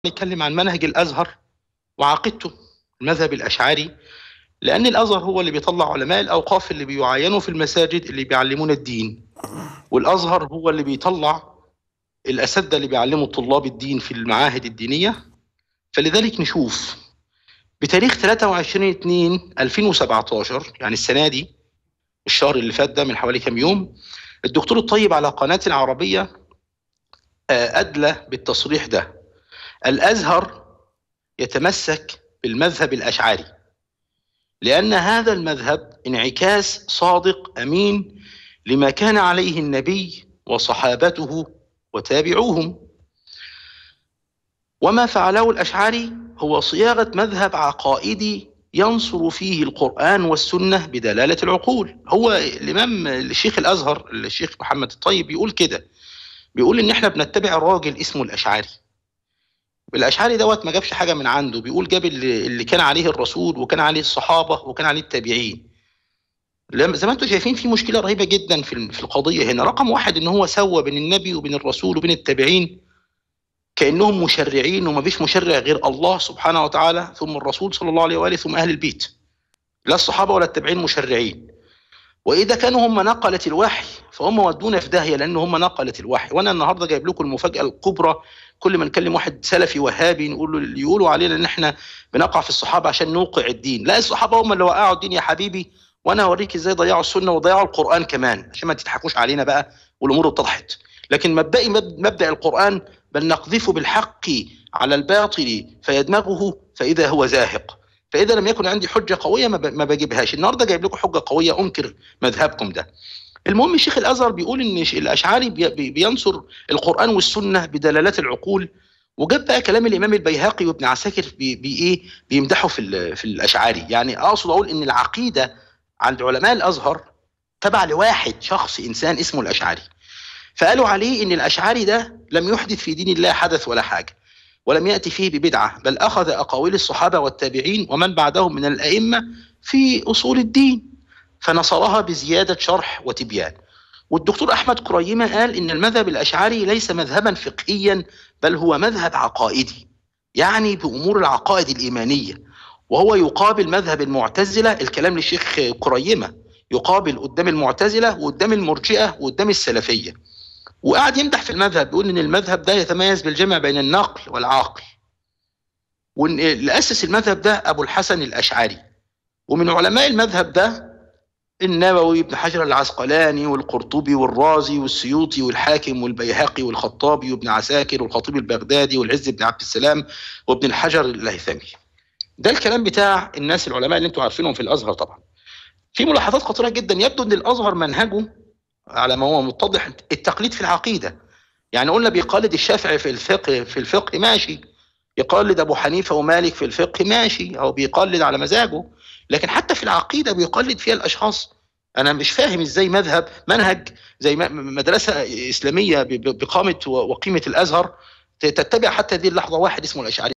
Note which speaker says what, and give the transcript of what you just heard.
Speaker 1: نتكلم عن منهج الازهر وعقيدته المذهب الاشعري لان الازهر هو اللي بيطلع علماء الاوقاف اللي بيعينوا في المساجد اللي بيعلمون الدين والازهر هو اللي بيطلع الاساتذه اللي بيعلموا طلاب الدين في المعاهد الدينيه فلذلك نشوف بتاريخ 23 2 2017 يعني السنه دي الشهر اللي فات ده من حوالي كام يوم الدكتور الطيب على قناه العربيه آه، ادلى بالتصريح ده الازهر يتمسك بالمذهب الاشعري لان هذا المذهب انعكاس صادق امين لما كان عليه النبي وصحابته وتابعوهم وما فعله الاشعري هو صياغه مذهب عقائدي ينصر فيه القران والسنه بدلاله العقول هو الامام الشيخ الازهر الشيخ محمد الطيب بيقول كده بيقول ان احنا بنتبع راجل اسمه الاشعري الاشعري دوت ما جابش حاجه من عنده بيقول جاب اللي, اللي كان عليه الرسول وكان عليه الصحابه وكان عليه التابعين لما زي ما انتم شايفين في مشكله رهيبه جدا في في القضيه هنا رقم واحد ان هو سوى بين النبي وبين الرسول وبين التابعين كانهم مشرعين وما فيش مشرع غير الله سبحانه وتعالى ثم الرسول صلى الله عليه واله ثم اهل البيت لا الصحابه ولا التابعين مشرعين واذا كانوا هم نقله الوحي فهم ودونا في داهيه لان هم نقله الوحي وانا النهارده جايب لكم المفاجاه الكبرى كل ما نكلم واحد سلفي وهابي نقول له يقولوا علينا ان احنا بنقع في الصحابه عشان نوقع الدين لا الصحابه هم اللي وقعوا الدين يا حبيبي وانا اوريك ازاي ضيعوا السنه وضيعوا القران كمان عشان ما تضحكوش علينا بقى والامور اتضحت لكن مبدئي مبدا القران بل نقذف بالحق على الباطل فيدمغه فاذا هو زاهق فاذا لم يكن عندي حجه قويه ما بجيبهاش النهارده جايب لكم حجه قويه انكر مذهبكم ده المهم الشيخ الازهر بيقول ان الاشعري بينصر القران والسنه بدلالات العقول وجاب بقى كلام الامام البيهقي وابن عساكر بايه بيمدحوا في في الاشعري يعني اقصد اقول ان العقيده عند علماء الازهر تبع لواحد شخص انسان اسمه الاشعري فقالوا عليه ان الاشعري ده لم يحدث في دين الله حدث ولا حاجه ولم ياتي فيه ببدعه بل اخذ اقاويل الصحابه والتابعين ومن بعدهم من الائمه في اصول الدين فنصرها بزياده شرح وتبيان والدكتور احمد كريمه قال ان المذهب الاشعري ليس مذهبا فقهيا بل هو مذهب عقائدي يعني بامور العقائد الايمانيه وهو يقابل مذهب المعتزله الكلام للشيخ كريمه يقابل قدام المعتزله وقدام المرجئه وقدام السلفيه وقعد يمدح في المذهب بيقول ان المذهب ده يتميز بالجمع بين النقل والعقل وان اللي اسس المذهب ده ابو الحسن الاشعري ومن علماء المذهب ده النووي ابن حجر العسقلاني والقرطبي والرازي والسيوطي والحاكم والبيهقي والخطابي وابن عساكر والخطيب البغدادي والعز بن عبد السلام وابن الحجر الهيثمي ده الكلام بتاع الناس العلماء اللي انتم عارفينهم في الازهر طبعا في ملاحظات خطيره جدا يبدو ان الازهر منهجه على ما هو متضح التقليد في العقيده يعني قلنا بيقلد الشافعي في الفقه في الفقه ماشي يقلد ابو حنيفه ومالك في الفقه ماشي او بيقلد على مزاجه لكن حتى في العقيده بيقلد فيها الاشخاص انا مش فاهم ازاي مذهب منهج زي مدرسه اسلاميه بقامه وقيمه الازهر تتبع حتى هذه اللحظه واحد اسمه الاشعري